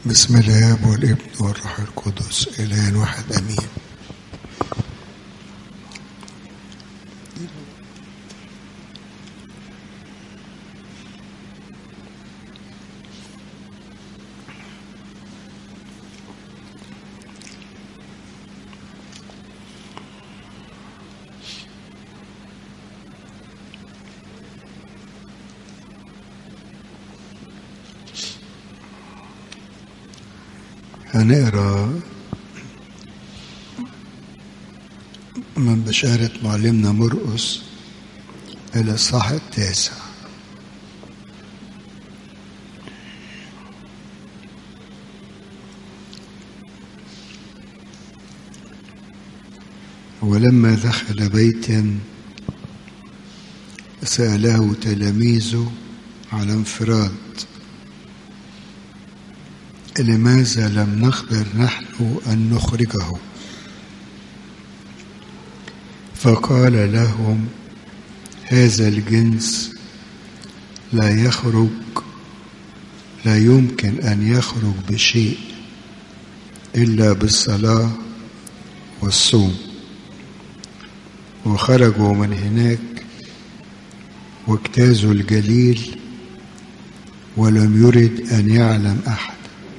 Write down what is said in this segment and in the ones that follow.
بسم الاب والابن والروح القدس اله واحد امين هنقرا من بشارة معلمنا مرقس الإصحاح التاسع ولما دخل بيتا سأله تلاميذه على انفراد لماذا لم نخبر نحن أن نخرجه فقال لهم هذا الجنس لا يخرج لا يمكن أن يخرج بشيء إلا بالصلاة والصوم وخرجوا من هناك واجتازوا الجليل ولم يرد أن يعلم أحد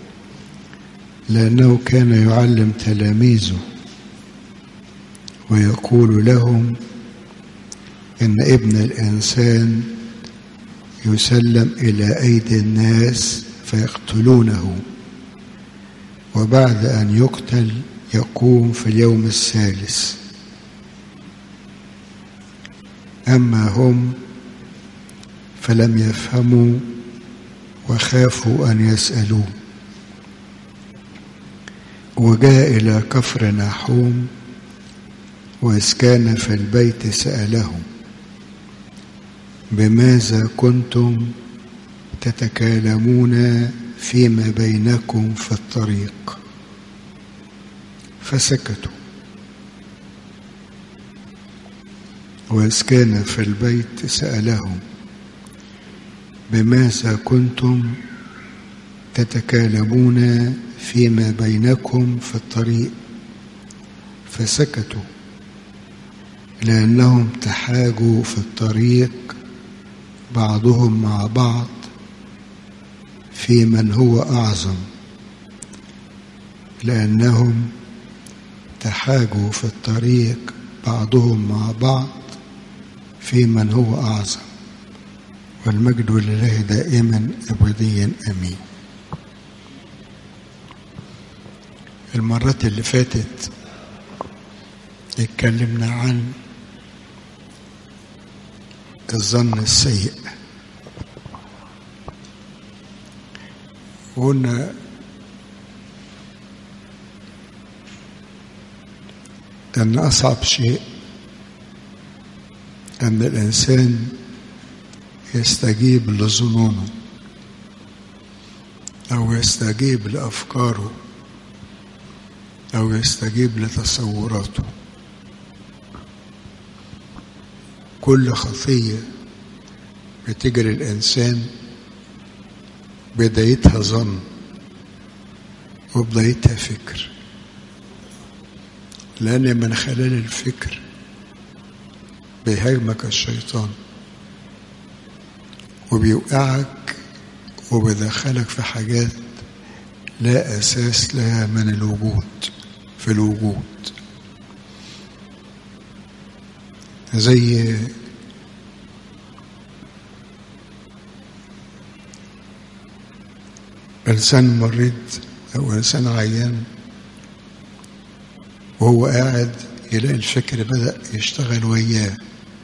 لأنه كان يعلم تلاميذه ويقول لهم إن ابن الإنسان يسلم إلى أيدي الناس فيقتلونه وبعد أن يقتل يقوم في اليوم الثالث أما هم فلم يفهموا وخافوا أن يسألوه وجاء إلى كفر ناحوم وإذ كان في البيت سألهم بماذا كنتم تتكالمون فيما بينكم في الطريق فسكتوا وإذ كان في البيت سألهم بماذا كنتم تتكالمون فيما بينكم في الطريق فسكتوا لأنهم تحاجوا في الطريق بعضهم مع بعض في من هو أعظم لأنهم تحاجوا في الطريق بعضهم مع بعض في من هو أعظم والمجد لله دائما أبديا أمين المرات اللي فاتت اتكلمنا عن الظن السيء وقلنا أن أصعب شيء أن الإنسان يستجيب لظنونه أو يستجيب لأفكاره أو يستجيب لتصوراته كل خطية بتجري الإنسان بدايتها ظن وبدايتها فكر لأن من خلال الفكر بيهاجمك الشيطان وبيوقعك وبيدخلك في حاجات لا أساس لها من الوجود في الوجود زي إنسان مريض أو إنسان عيان وهو قاعد يلاقي الفكر بدأ يشتغل وياه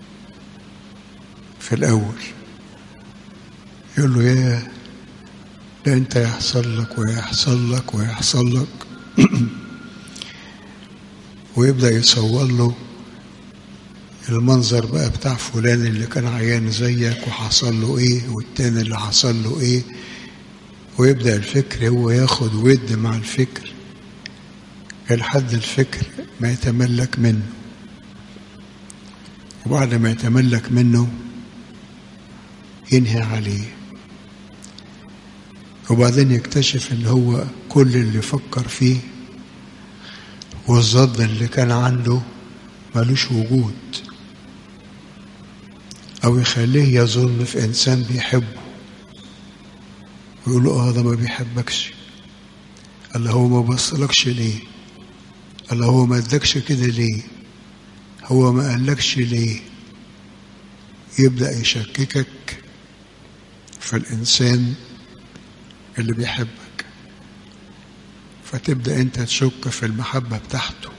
في الأول يقول له ياه ده أنت يحصل لك ويحصل لك ويحصل لك ويبدأ يصور له المنظر بقى بتاع فلان اللي كان عيان زيك وحصل له ايه والتاني اللي حصل له ايه ويبدأ الفكر هو ياخد ود مع الفكر لحد الفكر ما يتملك منه وبعد ما يتملك منه ينهي عليه وبعدين يكتشف ان هو كل اللي فكر فيه والظن اللي كان عنده ملوش وجود او يخليه يظن في انسان بيحبه ويقول له اه ده ما بيحبكش الله هو ما بصلكش ليه الله هو ما ادكش كده ليه هو ما قالكش ليه يبدأ يشككك في الإنسان اللي بيحبك فتبدأ أنت تشك في المحبة بتاعته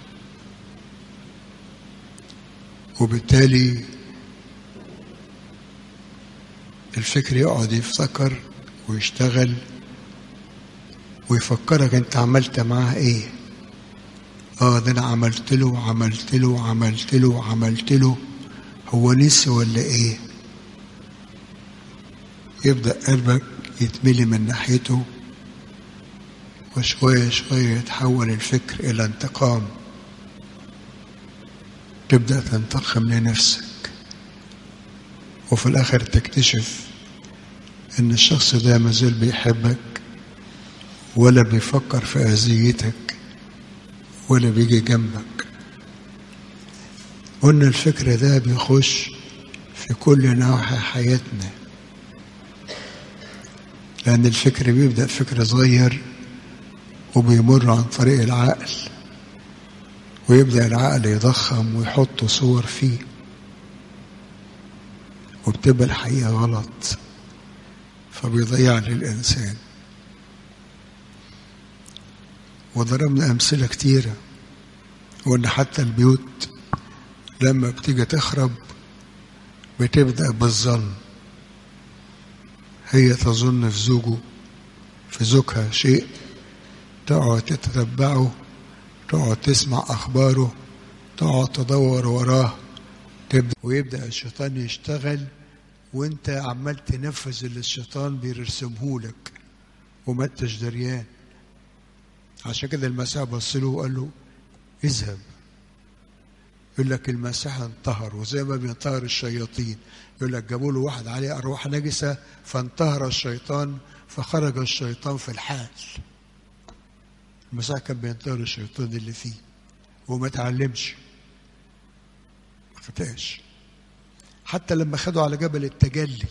وبالتالي الفكر يقعد يفتكر ويشتغل ويفكرك انت عملت معاه ايه اه ده انا عملت له وعملت له وعملت له وعملت له هو نسي ولا ايه يبدأ قلبك يتملي من ناحيته وشوية شوية يتحول الفكر إلى انتقام تبدأ تنتقم لنفسك وفي الآخر تكتشف إن الشخص ده مازال بيحبك ولا بيفكر في أذيتك ولا بيجي جنبك قلنا الفكر ده بيخش في كل نواحي حياتنا لأن الفكر بيبدأ فكر صغير وبيمر عن طريق العقل ويبدأ العقل يضخم ويحط صور فيه وبتبقى الحقيقة غلط فبيضيع للإنسان وضربنا أمثلة كتيرة وإن حتى البيوت لما بتيجي تخرب بتبدأ بالظن هي تظن في زوجه في زوجها شيء تقعد تتتبعه تقعد تسمع أخباره تقعد تدور وراه تبدأ ويبدأ الشيطان يشتغل وانت عمال تنفذ اللي الشيطان بيرسمهولك وما انتش دريان عشان كده المسيح بص له وقال له اذهب يقول لك المسيح انطهر وزي ما بينطهر الشياطين يقول لك جابوا له واحد عليه ارواح نجسه فانطهر الشيطان فخرج الشيطان في الحال المسيح كان بينطهر الشيطان اللي فيه وما اتعلمش ما فتاش حتى لما خدوا على جبل التجلي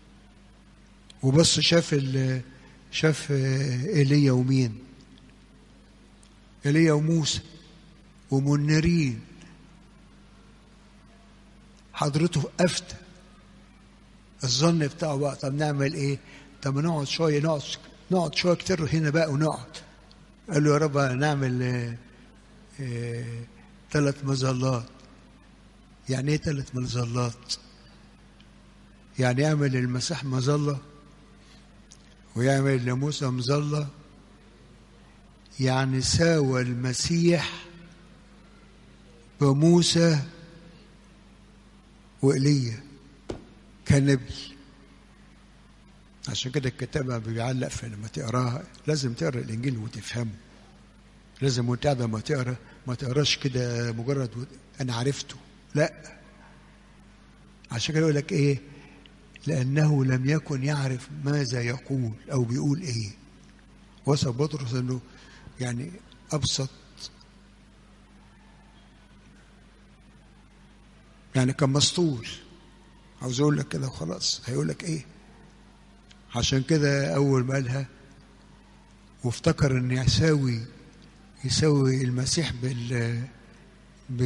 وبص شاف ال شاف ايليا ومين ايليا وموسى ومنيرين حضرته افتى الظن بتاعه بقى طب نعمل ايه طب نقعد شويه نقعد نقعد شويه كتير هنا بقى ونقعد قال له يا رب نعمل اه اه ثلاث مظلات يعني ايه ثلاث مظلات يعني يعمل المسيح مظله ويعمل لموسى مظله يعني ساوى المسيح بموسى وإيليا كنبي عشان كده الكتاب بيعلق في لما تقراها لازم تقرا الانجيل وتفهمه لازم وانت قاعد ما تقرا ما تقراش كده مجرد و... انا عرفته لا عشان كده يقول لك ايه لانه لم يكن يعرف ماذا يقول او بيقول ايه وصل بطرس انه يعني ابسط يعني كان مسطول عاوز اقول لك كده وخلاص هيقول لك ايه عشان كده اول ما قالها وافتكر ان يساوي يساوي المسيح بال ب...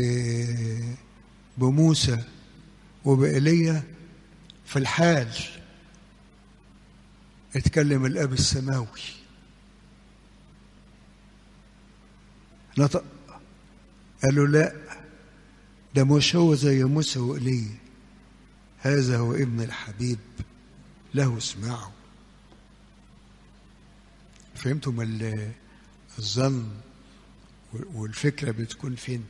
بموسى وبإيليا في الحال اتكلم الاب السماوي نطق قال له لا ده مش هو زي موسى وإيليا هذا هو ابن الحبيب له اسمعوا فهمتم الظن والفكرة بتكون فين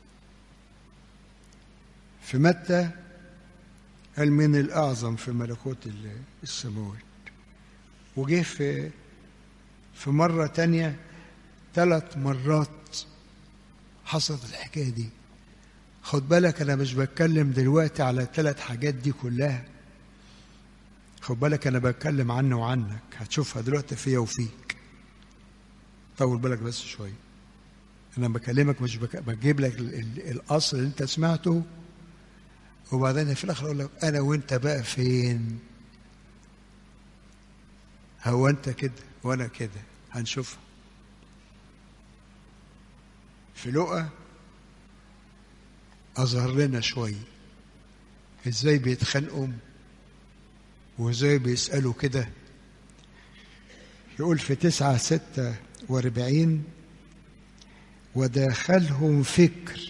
في متى قال من الأعظم في ملكوت السماوات وجه في في مرة تانية ثلاث مرات حصلت الحكاية دي خد بالك أنا مش بتكلم دلوقتي على الثلاث حاجات دي كلها خد بالك انا بتكلم عني وعنك هتشوفها دلوقتي فيا وفيك طول بالك بس شويه انا بكلمك مش بك... بجيب لك ال... ال... الاصل اللي انت سمعته وبعدين في الاخر اقول لك انا وانت بقى فين هو انت كده وانا كده هنشوفها في لقا اظهر لنا شويه ازاي بيتخانقوا وازاي بيسالوا كده يقول في تسعة ستة واربعين وداخلهم فكر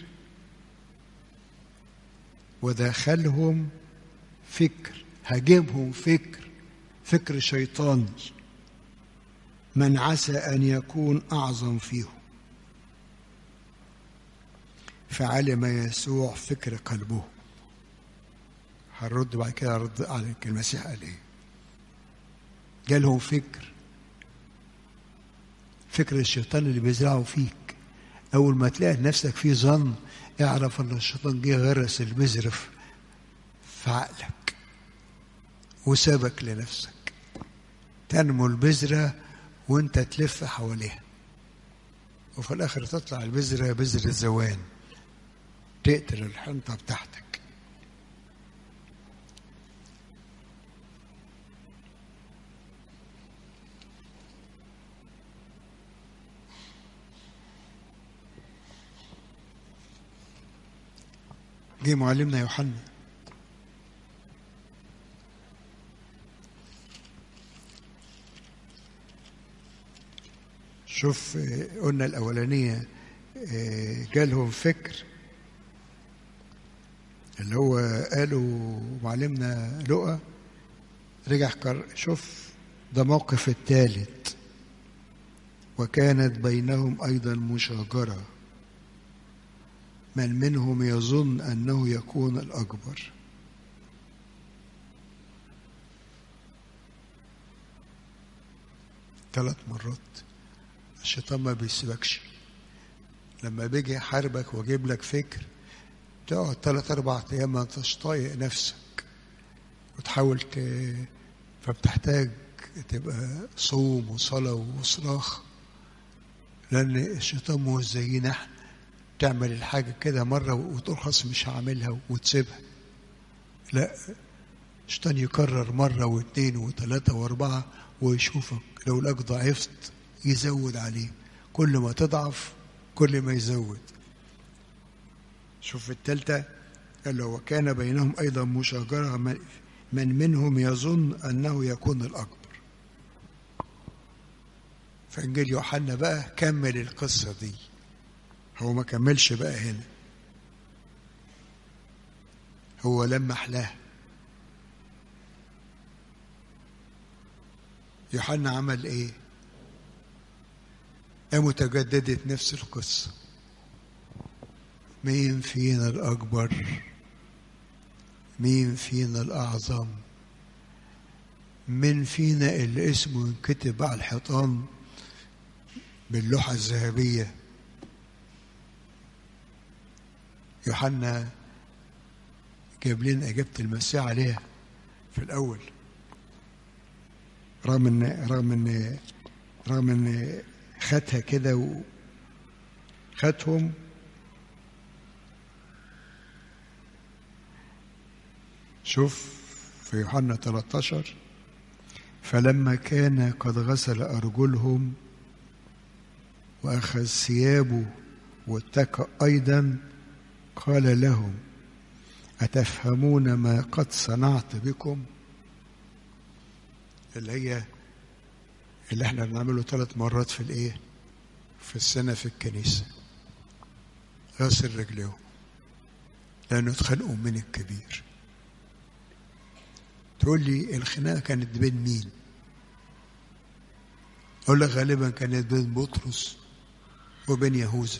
وداخلهم فكر هجيبهم فكر فكر شيطاني من عسى أن يكون أعظم فيهم فعلم يسوع فكر قلبه هنرد بعد كده رد عليك المسيح قال ايه جالهم فكر فكر الشيطان اللي بيزرعه فيك اول ما تلاقي نفسك في ظن اعرف ان الشيطان جه غرس البذر في عقلك وسابك لنفسك تنمو البذرة وانت تلف حواليها وفي الاخر تطلع البذرة بذر الزوان تقتل الحنطة بتاعتك جه معلمنا يوحنا شوف قلنا الأولانية جالهم فكر اللي هو قالوا معلمنا لقى رجع شوف ده موقف الثالث وكانت بينهم أيضا مشاجرة من منهم يظن أنه يكون الأكبر ثلاث مرات الشيطان ما بيسيبكش لما بيجي يحاربك ويجيب لك فكر تقعد ثلاث أربع أيام ما أنتش طايق نفسك وتحاول ت... فبتحتاج تبقى صوم وصلاة وصراخ لأن الشيطان مش زينا احنا تعمل الحاجة كده مرة وتقول خلاص مش هعملها وتسيبها لا الشيطان يكرر مرة واثنين وثلاثة وأربعة ويشوفك لو لك ضعفت يزود عليه كل ما تضعف كل ما يزود شوف التالتة قال له وكان بينهم أيضا مشاجرة من منهم يظن أنه يكون الأكبر فإنجيل يوحنا بقى كمل القصة دي هو ما كملش بقى هنا هو لمح لها يوحنا عمل ايه قاموا تجددت نفس القصة مين فينا الأكبر مين فينا الأعظم من فينا اللي اسمه ينكتب على الحيطان باللوحة الذهبية يوحنا جاب لنا إجابة المسيح عليها في الأول رغم إن رغم إن رغم إن خدها كده وخدهم شوف في يوحنا 13 فلما كان قد غسل أرجلهم وأخذ ثيابه واتكأ أيضا قال لهم أتفهمون ما قد صنعت بكم اللي هي اللي احنا بنعمله ثلاث مرات في الايه في السنة في الكنيسة غسل رجليهم لأنه اتخانقوا من الكبير تقول لي الخناقة كانت بين مين أقول لك غالبا كانت بين بطرس وبين يهوذا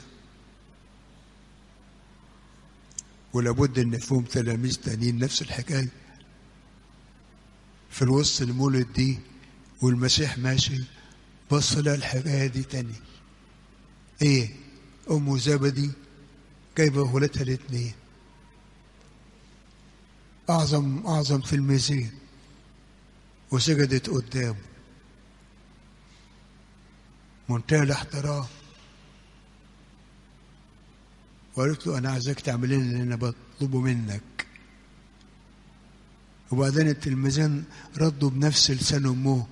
ولابد ان فيهم تلاميذ تانيين نفس الحكايه في الوسط المولد دي والمسيح ماشي بص لها الحكايه دي تاني ايه ام زبدي جايبه ولادها الاثنين اعظم اعظم تلميذين وسجدت قدامه منتهى الاحترام وقالت له انا عايزك تعمل لي اللي انا بطلبه منك وبعدين التلميذان ردوا بنفس لسان امهم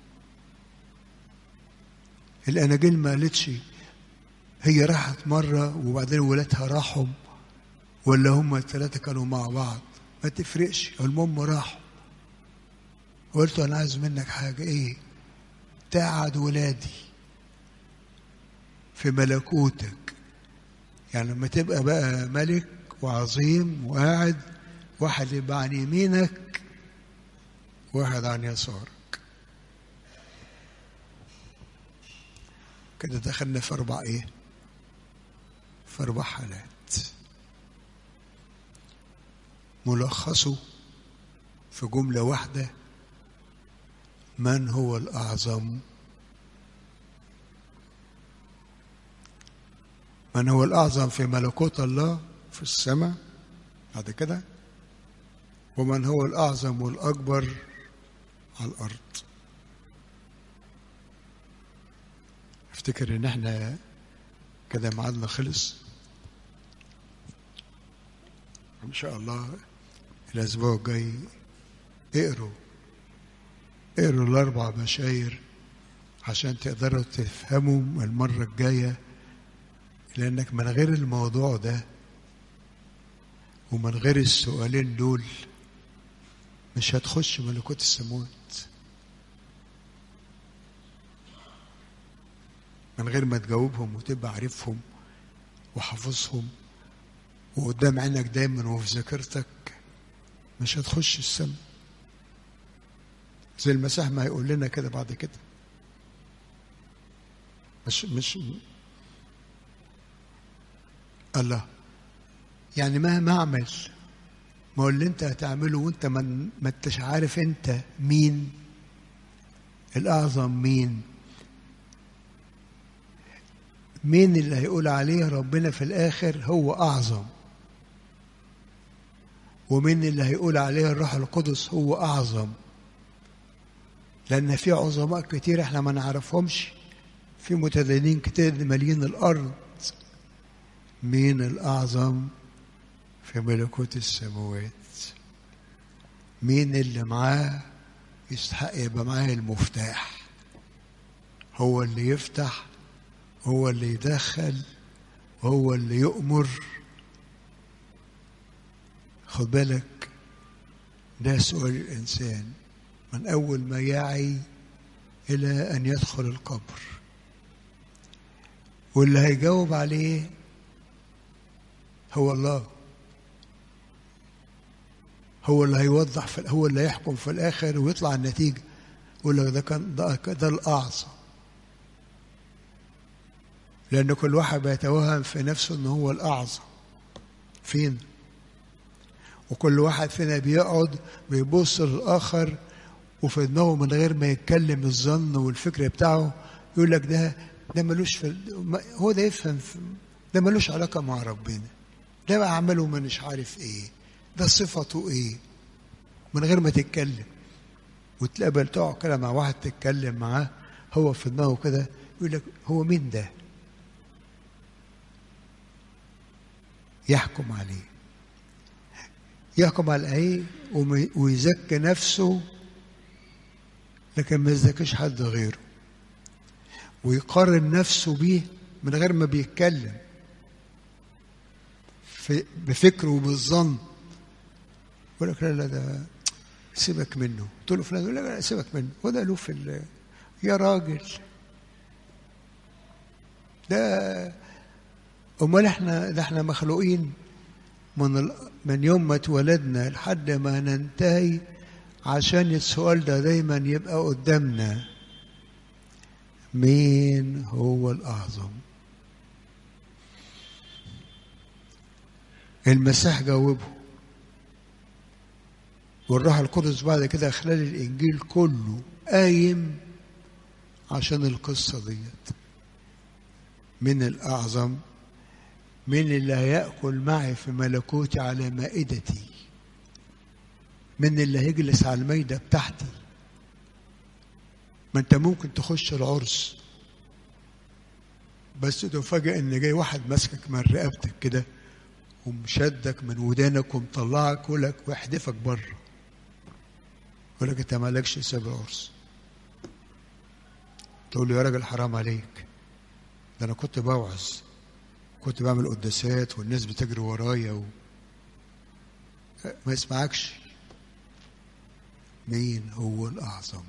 الاناجيل ما قالتش هي راحت مره وبعدين ولادها راحوا ولا هم الثلاثه كانوا مع بعض ما تفرقش المهم راحوا قلت له انا عايز منك حاجه ايه تقعد ولادي في ملكوتك يعني لما تبقى بقى ملك وعظيم وقاعد واحد يبقى عن يمينك واحد عن يسارك كده دخلنا في أربع إيه؟ في أربع حالات ملخصه في جملة واحدة من هو الأعظم من هو الأعظم في ملكوت الله في السماء بعد كده ومن هو الأعظم والأكبر على الأرض افتكر ان احنا كده ميعادنا خلص ان شاء الله الاسبوع الجاي اقروا اقروا الاربع بشاير عشان تقدروا تفهموا المره الجايه لانك من غير الموضوع ده ومن غير السؤالين دول مش هتخش ملكوت السماوات من غير ما تجاوبهم وتبقى عارفهم وحافظهم وقدام عينك دايما وفي ذاكرتك مش هتخش السما زي المسيح ما هيقول لنا كده بعد كده مش مش الله يعني مهما اعمل ما هو اللي انت هتعمله وانت ما ما انتش عارف انت مين الاعظم مين مين اللي هيقول عليه ربنا في الاخر هو اعظم ومين اللي هيقول عليه الروح القدس هو اعظم لان في عظماء كتير احنا ما نعرفهمش في متدينين كتير مالين الارض مين الاعظم في ملكوت السماوات مين اللي معاه يستحق يبقى معاه المفتاح هو اللي يفتح هو اللي يدخل هو اللي يؤمر خد بالك ده سؤال الإنسان من أول ما يعي إلى أن يدخل القبر واللي هيجاوب عليه هو الله هو اللي هيوضح في هو اللي هيحكم في الآخر ويطلع النتيجة يقول لك ده كان ده, ده الأعظم لأن كل واحد بيتوهم في نفسه إن هو الأعظم فين وكل واحد فينا بيقعد بيبص للآخر وفي دماغه من غير ما يتكلم الظن والفكر بتاعه يقول لك ده ده ملوش في هو ده يفهم في ده ملوش علاقة مع ربنا ده بقى عمله مش عارف ايه ده صفته ايه من غير ما تتكلم وتقابل تقعد كده مع واحد تتكلم معاه هو في دماغه كده يقول لك هو مين ده يحكم عليه يحكم على ايه ويزكي نفسه لكن ما يزكيش حد غيره ويقارن نفسه بيه من غير ما بيتكلم في بفكره وبالظن يقول لك لا لا ده سيبك منه قلت له فلان يقول لك لا سيبك منه وده له في يا راجل ده امال احنا ده احنا مخلوقين من ال... من يوم ما اتولدنا لحد ما ننتهي عشان السؤال ده دايما يبقى قدامنا مين هو الأعظم المسيح جاوبه والروح القدس بعد كده خلال الإنجيل كله قايم عشان القصة ديت من الأعظم من اللي هيأكل معي في ملكوتي على مائدتي من اللي هيجلس على الميدة بتاعتي ما انت ممكن تخش العرس بس تفاجئ ان جاي واحد ماسكك من رقبتك كده ومشدك من ودانك ومطلعك ولك ويحدفك بره يقول لك انت مالكش سبب العرس تقول له يا راجل حرام عليك ده انا كنت بوعظ كنت بعمل قداسات والناس بتجري ورايا و... ما يسمعكش مين هو الأعظم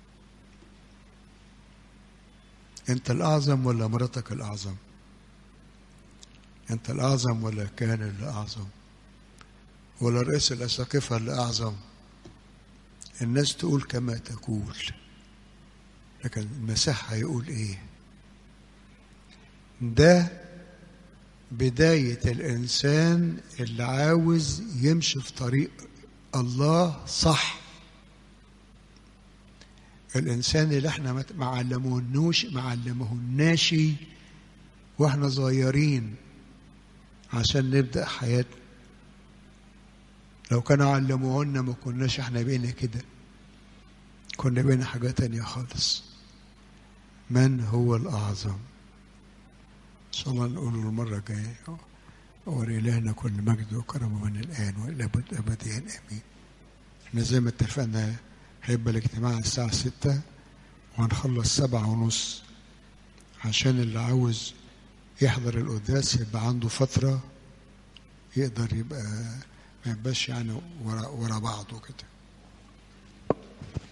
أنت الأعظم ولا مراتك الأعظم أنت الأعظم ولا كان الأعظم ولا رئيس الأساقفة الأعظم الناس تقول كما تقول لكن المسيح هيقول إيه ده بداية الإنسان اللي عاوز يمشي في طريق الله صح الإنسان اللي احنا ما علموهنوش ما علموهناش واحنا صغيرين عشان نبدأ حياتنا لو كانوا علموهن ما كناش احنا بقينا كده كنا بقينا حاجة تانية خالص من هو الأعظم إن شاء الله نقول المرة الجاية ولإلهنا كل مجد وكرم من الآن وإلى أبد أبديا آمين احنا زي ما اتفقنا هيبقى الاجتماع الساعة ستة وهنخلص سبعة ونص عشان اللي عاوز يحضر القداس يبقى عنده فترة يقدر يبقى ما يبقاش يعني ورا, ورا بعضه كده